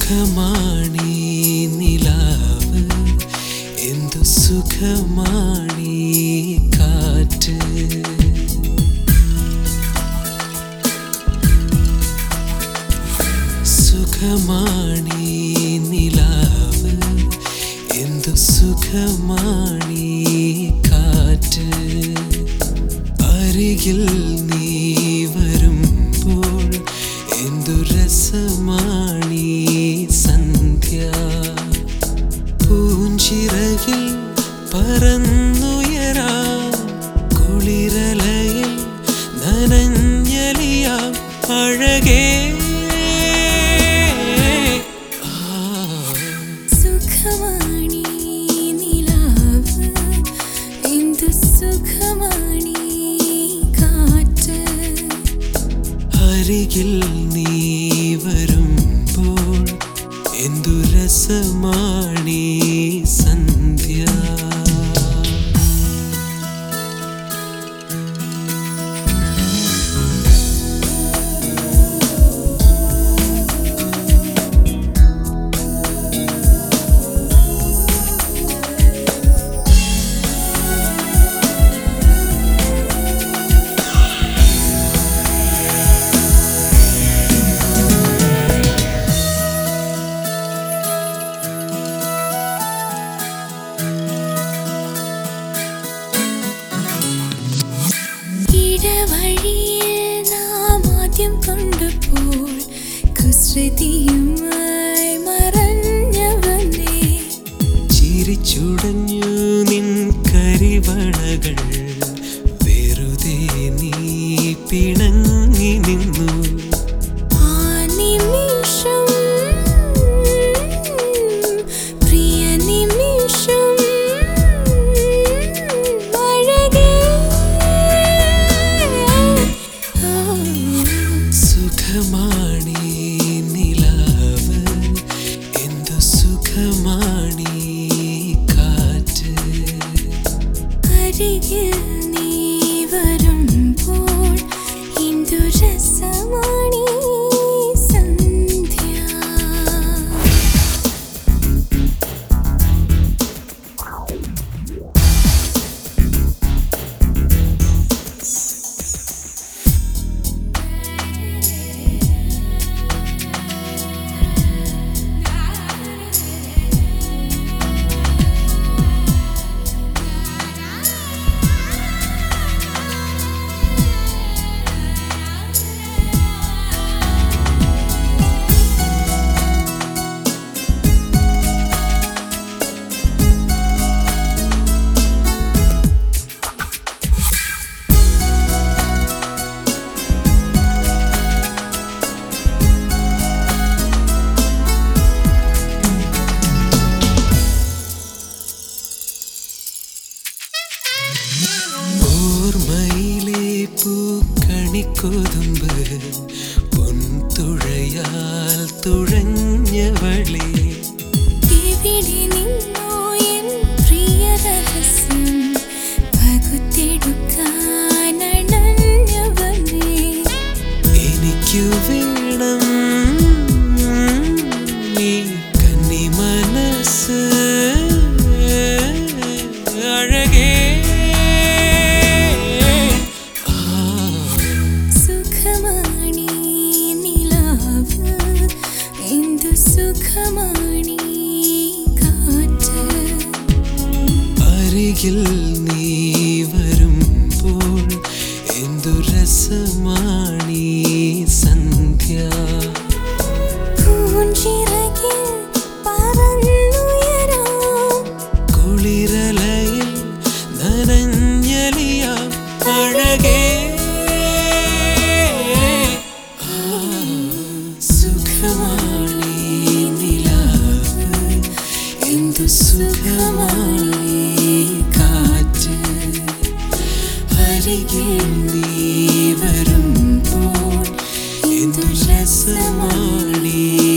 സുഖമാണീ നിലാവ് എന്തു സുഖമാണീ കാറ്റ് സുഖമാണീ നിലാവ് എന്തു സുഖമാണീ കാറ്റ് അരികിൽ നീ വരുമ്പോൾ എന്തു രസമാണീ സന്ധ്യ പൂഞ്ചിറകിൽ പറന്നുയരാം കുളിരലയിൽ നനഞ്ഞലിയാം അഴകേ ആ സുഖമാണീ നിലാവ് എന്തു സുഖമാണീ കാറ്റ് അരികിൽ നീ വരുമ്പോൾ എന്തു രസമാണീ സന്ധ്യ ഇടവഴിയിൽ നാം ആദ്യം കണ്ടപ്പോൾ കുസൃതിയുമായി മറഞ്ഞവന്നേ ചിരിച്ചുടഞ്ഞു നിൻ കരിവളകൾ വെറുതെ നീ പിണങ്ങി നിന്നു ആ നിമിഷം പ്രിയ നിമിഷം അഴകേ ആ സുഖമാണീ നിലാവ് എന്തു സുഖമാണീ കാറ്റ് അരികിൽ നീ വരുമ്പോൾ എന്തു രസമാണീ സന്ധ്യ ഓർമ്മയിലെ പൂക്കണിക്കൊതുമ്പ് പൊൻതുഴയാൽ തുഴഞ്ഞവളേ എവിടെ നിന്നോ എൻ പ്രിയ രഹസ്യം പകുത്തെടുക്കാൻ അണഞ്ഞവനേ എനിക്കു വേണം നീ കന്നി മനസ്സ് അഴകേ ആ സുഖമാണീ നിലാവ് എന്തു സുഖമാണീ കാറ്റ് അരികിൽ നീ വരുമ്പോൾ എന്തു രസമാണീ സന്ധ്യ പൂഞ്ചിറകിൽ പറന്നുയരാം കുളിരലയിൽ നനഞ്ഞലിയാം അഴകേ ആ, സുഖമാണീ നിലാവ് എന്തു സുഖമാണീ കാറ്റ് അരികിൽ നീ വരുമ്പോൾ എന്തു രസമാണീ